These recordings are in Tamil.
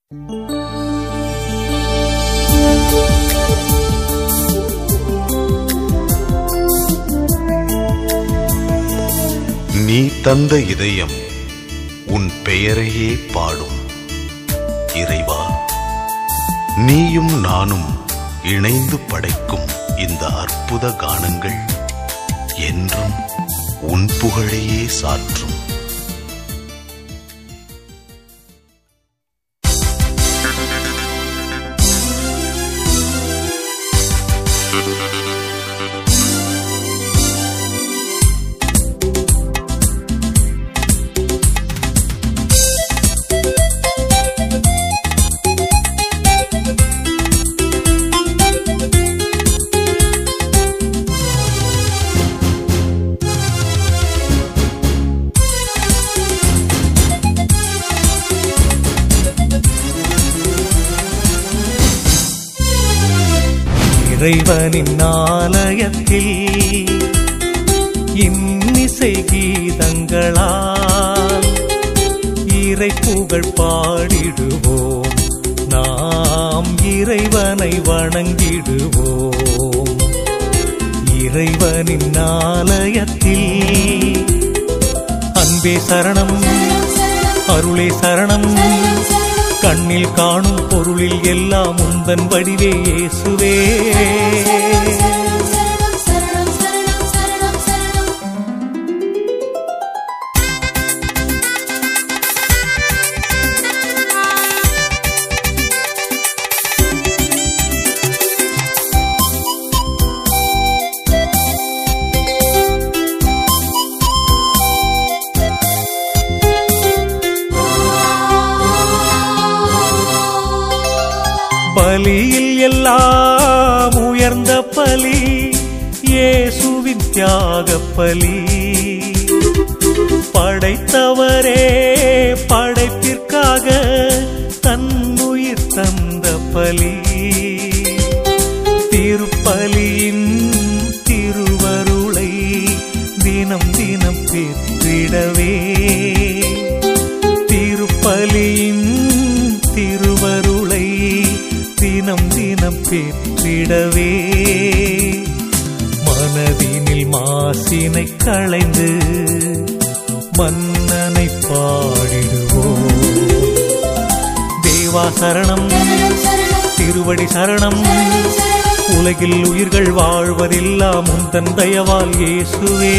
நீ தந்த இதயம் உன் பெயரையே பாடும் இறைவா நீயும் நானும் இணைந்து படைக்கும் இந்த அற்புத கானங்கள் என்றும் உன் புகழையே சாற்றும் இறைவனின் ஆலயத்தில் இன்னிசை கீதங்களால் இறை புகழ் பாடிடுவோம் நாம் இறைவனை வணங்கிடுவோம் இறைவனின் ஆலயத்தில் அன்பே சரணம் அருளே சரணம் கண்ணில் காணும் பொருளில் எல்லாம் உந்தன் வடிவே இயேசுவே பலியில் எல்லாம் உயர்ந்த பலி இயேசுவின் தியாக பலி படைத்தவரே படைப்பிற்காக தன்னுயிர் தந்த பலி திருப்பலியின் திருவருளை தினம் தினம் பெற்றிடவே திருப்பலியின் திருவருளை தினம் தினம் பெற்றிடவே மனதினில் மாசினை களைந்து மன்னனை பாடிடுவோம் தேவா சரணம் திருவடி சரணம் உலகில் உயிர்கள் வாழ்வதெல்லாம் உந்தன் தயவால் இயேசுவே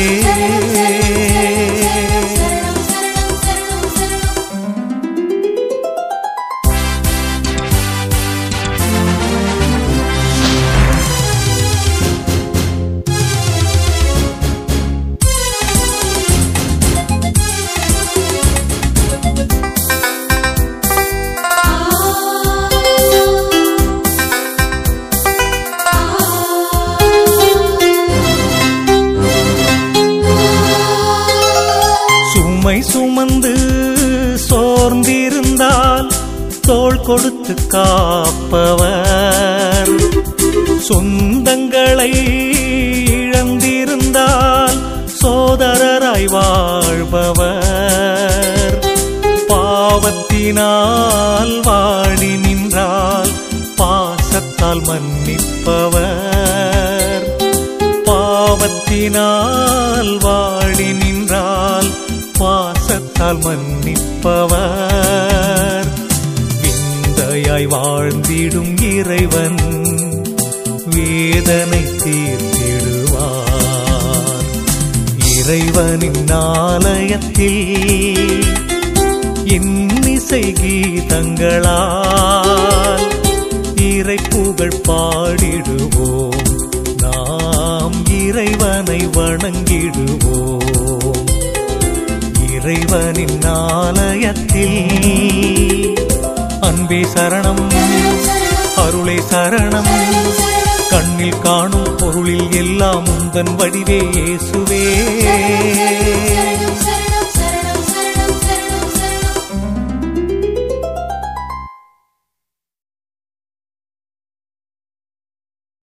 சுமை சுமந்து சோர்ந்திருந்தால் தோள் கொடுத்து காப்பவர் சொந்தங்களை இழந்திருந்தால் சோதரராய் வாழ்பவர் பாவத்தினால் வாடி நின்றால் பாசத்தால் மன்னிப்பவர் பாவத்தினால் வாடி நின்றால் பாசத்தால் மன்னிப்பவர் விந்தையாய் வாழ்ந்திடும் இறைவன் வேதனை தீர்த்திடுவார் இறைவனின் ஆலயத்தில் இன்னிசை கீதங்களால் இறை புகழ் பாடிடுவோம் நாம் இறைவனை வணங்கிடுவோம் இறைவனின் ஆலயத்தில் அன்பே சரணம் அருளே சரணம் கண்ணில் காணும் பொருளில் எல்லாம் உந்தன் வடிவே இயேசுவே